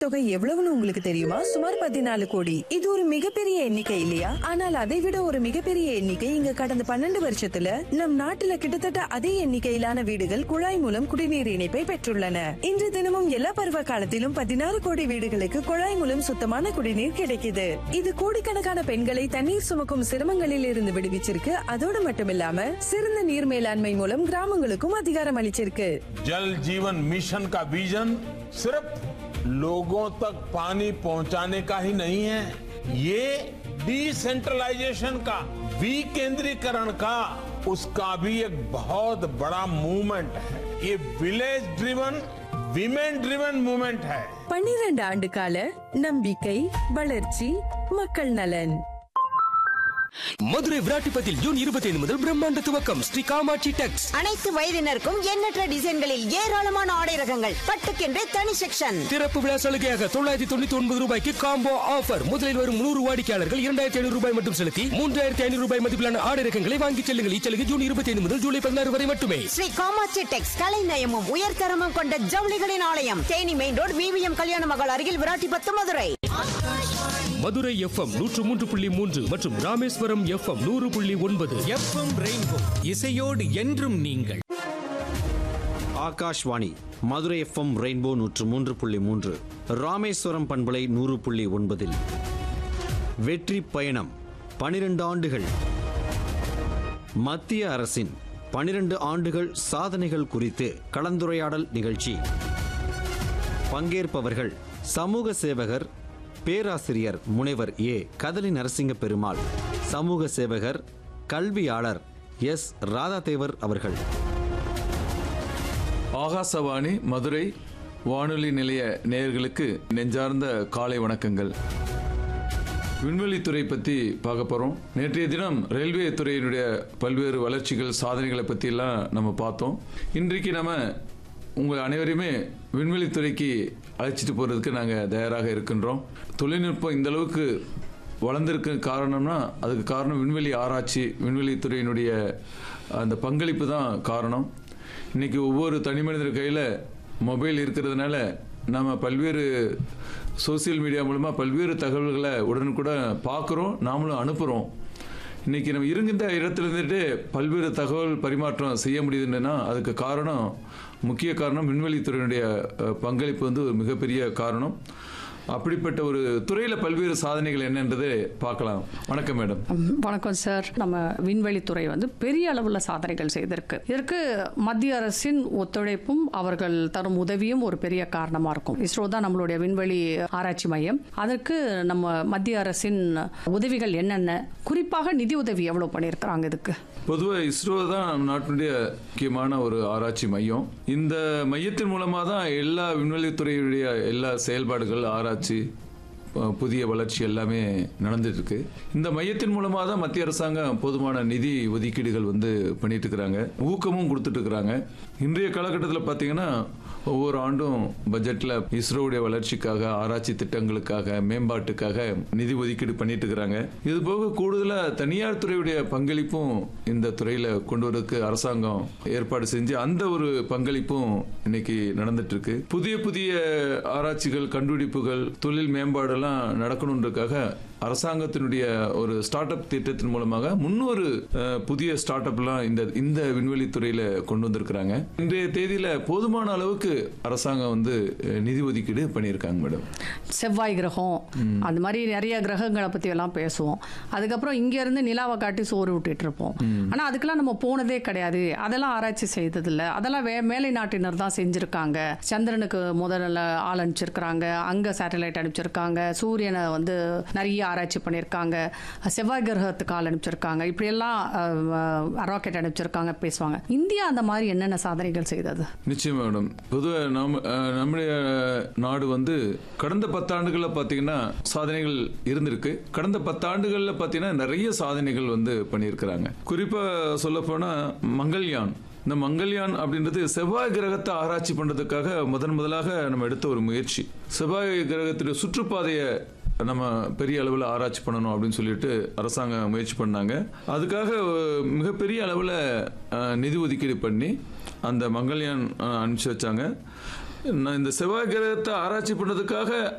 தொகை எவ்வளவுன்னு உங்களுக்கு தெரியுமா சுமார் பதினாலு கோடி இது ஒரு மிகப்பெரிய எண்ணிக்கை இல்லையா ஆனால் அதை விட ஒரு மிகப்பெரிய எண்ணிக்கை இங்க கடந்த பன்னெண்டு வருஷத்துல நம் நாட்டுல கிட்டத்தட்ட அதே எண்ணிக்கையிலான வீடுகள் குழாய் மூலம் குடிநீர் இணைப்பை பெற்றுள்ளன இன்று தினமும் எல்லா பருவ காலத்திலும் பதினாறு கோடி வீடுகளுக்கு குழாய் மூலம் சுத்தமான குடிநீர் கிடைக்குது இது கோடிக்கணக்கான பெண்களை தண்ணீர் சுமக்கும் சிரமங்களில் இருந்து விடுவிச்சிருக்கு அதோடு மட்டுமில்லாம சிறந்த நீர் மேலாண்மை மூலம் கிராமங்களுக்கும் அதிகாரம் அளிச்சிருக்கு जल जीवन मिशन का विजन सिर्फ लोगों तक पानी पहुंचाने का ही नहीं है ये डिसेंट्रलाइजेशन का विकेंद्रीकरण का उसका भी एक बहुत बड़ा मूवमेंट है ये village driven women driven movement है பன்னிரண்டு ஆண்டு கால நம்பிக்கை வளர்ச்சி மக்கள் நலன் மதுரை விராட்டிப்பத்தில் ஜூன் இருபத்தி ஐந்து முதல் பிரம்மாண்ட துவக்கம் ஸ்ரீ காமாட்சி டெக்ஸ் அனைத்து வயதினருக்கும் எண்ணற்ற டிசைன்களில் ஏராளமான ஆடை ரகங்கள் பட்டுக்கென்றே தனி செக்ஷன் திறப்பு விழா சலுகையாக தொள்ளாயிரத்தி தொண்ணூத்தி ஒன்பது ரூபாய்க்கு காம்போ ஆஃபர் முதலில் வரும் நூறு வாடிக்கையாளர்கள் இரண்டாயிரத்தி ஐநூறு ரூபாய் மட்டும் செலுத்தி மூன்றாயிரத்தி ஐநூறு ரூபாய் மதிப்பிலான ஆடை ரகங்களை வாங்கிச் செல்லுங்கள் இச்சலுகை ஜூன் இருபத்தி ஐந்து முதல் ஜூலை பதினாறு வரை மட்டுமே ஸ்ரீ காமாட்சி டெக்ஸ் கலை நயமும் உயர்தரமும் கொண்ட ஜவுளிகளின் ஆலயம் தேனி மெயின் ரோடு விவிஎம் கல்யாண மகள் அருகில் விராட்டிபத்து மதுரை மதுரை எஃப்எம் நூற்று மூன்று புள்ளி மூன்று மற்றும் ராமேஸ்வரம் எஃப்எம் நூறு புள்ளி ஒன்பது எஃப்எம் ரெயின்போ இசையோடு என்றும் நீங்கள் ஆகாஷ்வாணி மதுரை எஃப்எம் ரெயின்போ நூற்று மூன்று புள்ளி மூன்று ராமேஸ்வரம் பண்பலை நூறு புள்ளி ஒன்பதில் வெற்றி பயணம் பனிரெண்டு ஆண்டுகள் மத்திய அரசின் பனிரெண்டு ஆண்டுகள் சாதனைகள் குறித்து கலந்துரையாடல் நிகழ்ச்சி பங்கேற்பவர்கள் சமூக சேவகர் பேராசிரியர் முனைவர் ஏ கதலி நரசிங்க பெருமாள் சமூக சேவகர் கல்வியாளர் எஸ் ராதாதேவர் அவர்கள் ஆகாசவாணி மதுரை வானொலி நிலைய நேயர்களுக்கு நெஞ்சார்ந்த காலை வணக்கங்கள் விண்வெளித்துறை பற்றி பார்க்க போகிறோம் நேற்றைய தினம் ரயில்வே துறையினுடைய பல்வேறு வளர்ச்சிகள் சாதனைகளை பற்றியெல்லாம் நம்ம பார்த்தோம் இன்றைக்கு நம்ம உங்கள் அனைவரையுமே விண்வெளித்துறைக்கு அழைச்சிட்டு போகிறதுக்கு நாங்கள் தயாராக இருக்கின்றோம் தொழில்நுட்பம் இந்த அளவுக்கு வளர்ந்திருக்க காரணம்னா அதுக்கு காரணம் விண்வெளி ஆராய்ச்சி விண்வெளித்துறையினுடைய அந்த பங்களிப்பு தான் காரணம் இன்னைக்கு ஒவ்வொரு தனி மனிதர் கையில் மொபைல் இருக்கிறதுனால நம்ம பல்வேறு சோசியல் மீடியா மூலமாக பல்வேறு தகவல்களை உடனுக்குடன் பார்க்குறோம் நாமளும் அனுப்புகிறோம் இன்னைக்கு நம்ம இருந்த இடத்துல இருந்துட்டு பல்வேறு தகவல் பரிமாற்றம் செய்ய முடியுதுன்னா அதுக்கு காரணம் முக்கிய காரணம் விண்வெளித்துறையினுடைய அஹ், பங்களிப்பு வந்து ஒரு மிகப்பெரிய காரணம் அப்படிப்பட்ட ஒரு துறையில் பல்வேறு சாதனைகள் என்னன்றதை பார்க்கலாம் வணக்கம் மேடம் ம், வணக்கம் சார் நம்ம விண்வெளித்துறை வந்து பெரிய அளவில் சாதனைகள் செய்திருக்கு இதற்கு மத்திய அரசின் ஒத்துழைப்பும் அவர்கள் தரும் உதவியும் ஒரு பெரிய காரணமாக இருக்கும் இஸ்ரோ தான் நம்மளுடைய விண்வெளி ஆராய்ச்சி மையம் அதற்கு நம்ம மத்திய அரசின் உதவிகள் என்னென்ன குறிப்பாக நிதி உதவி எவ்வளோ பண்ணியிருக்கிறாங்க இதுக்கு பொதுவாக இஸ்ரோ தான் நம் நாட்டினுடைய முக்கியமான ஒரு ஆராய்ச்சி மையம் இந்த மையத்தின் மூலமாக தான் எல்லா விண்வெளித்துறையுடைய எல்லா செயல்பாடுகள் ஆராய்ச்சி ப- புதிய வளர்ச்சி எல்லாமே நடந்துட்டு இருக்கு இந்த மையத்தின் மூலமாக தான் மத்திய அரசாங்கம் போதுமான நிதி ஒதுக்கீடுகள் வந்து பண்ணிட்டு இருக்கிறாங்க ஊக்கமும் கொடுத்துட்டு இருக்கிறாங்க இன்றைய காலகட்டத்தில் பார்த்தீங்கன்னா ஒவ்வொரு ஆண்டும் பட்ஜெட்டில் இஸ்ரோவுடைய வளர்ச்சிக்காக ஆராய்ச்சி திட்டங்களுக்காக மேம்பாட்டுக்காக நிதி ஒதுக்கீடு பண்ணிட்டு இருக்கிறாங்க இது போக கூடுதலாக தனியார் துறையுடைய பங்களிப்பும் இந்த துறையில் கொண்டு வரதுக்கு அரசாங்கம் ஏற்பாடு செஞ்சு அந்த ஒரு பங்களிப்பும் இன்னைக்கு நடந்துட்டு இருக்கு புதிய புதிய ஆராய்ச்சிகள் கண்டுபிடிப்புகள் தொழில் மேம்பாடெல்லாம் நடக்கணுன்றதுக்காக அரசாங்கத்தினுடைய ஒரு ஸ்டார்ட் அப் திட்டத்தின் மூலமாக முன்னூறு அஹ், புதிய ஸ்டார்ட் அப்லாம் இந்த இந்த விண்வெளி துறையில கொண்டு வந்திருக்கிறாங்க இன்றைய தேதியில போதுமான அளவுக்கு அரசாங்கம் வந்து அஹ், நிதி ஒதுக்கீடு பண்ணியிருக்காங்க மேடம் செவ்வாய் கிரகம் அந்த மாதிரி நிறைய கிரகங்களை பற்றி எல்லாம் பேசுவோம் அதுக்கப்புறம் இங்கேருந்து நிலாவை காட்டி சோறு விட்டுட்டு இருப்போம் ஆனால் அதுக்கெல்லாம் நம்ம போனதே கிடையாது அதெல்லாம் ஆராய்ச்சி செய்ததில்ல அதெல்லாம் வே மேலை நாட்டினர் தான் செஞ்சுருக்காங்க சந்திரனுக்கு முதல்ல ஆள் அனுப்பிச்சிருக்கிறாங்க அங்கே சேட்டலைட் அனுப்பிச்சிருக்காங்க சூரியனை வந்து நிறைய ஆராய்ச்சி பண்ணியிருக்காங்க செவ்வாய் கிரகத்துக்கு ஆள் அனுப்பிச்சிருக்காங்க இப்படியெல்லாம் ராக்கெட் அனுப்பிச்சிருக்காங்க பேசுவாங்க இந்தியா அந்த மாதிரி என்னென்ன சாதனைகள் செய்தது நிச்சயம் மேடம் பொதுவாக நம்ம அஹ், நம்முடைய நாடு வந்து கடந்த பத்தாண்டுகளில் பார்த்தீங்கன்னா சாதனைகள் இருந்திருக்கு கடந்த பத்தாண்டுகளில் பார்த்தீங்கன்னா நிறைய சாதனைகள் வந்து பண்ணியிருக்கிறாங்க குறிப்பாக சொல்லப்போனால் மங்கள்யான் இந்த மங்கள்யான் அப்படின்றது செவ்வாய் கிரகத்தை ஆராய்ச்சி பண்ணுறதுக்காக முதன் முதலாக நம்ம எடுத்த ஒரு முயற்சி செவ்வாய் கிரகத்துடைய சுற்றுப்பாதையை நம்ம பெரிய அளவில் ஆராய்ச்சி பண்ணணும் அப்படின்னு சொல்லிட்டு அரசாங்கம் முயற்சி பண்ணாங்க அதுக்காக அஹ், மிகப்பெரிய அளவில் அஹ், நிதி ஒதுக்கீடு பண்ணி அந்த மங்கள்யான் அஹ், அனுப்பிச்சு வச்சாங்க நான் இந்த செவ்வாய் கிரகத்தை ஆராய்ச்சி பண்ணதுக்காக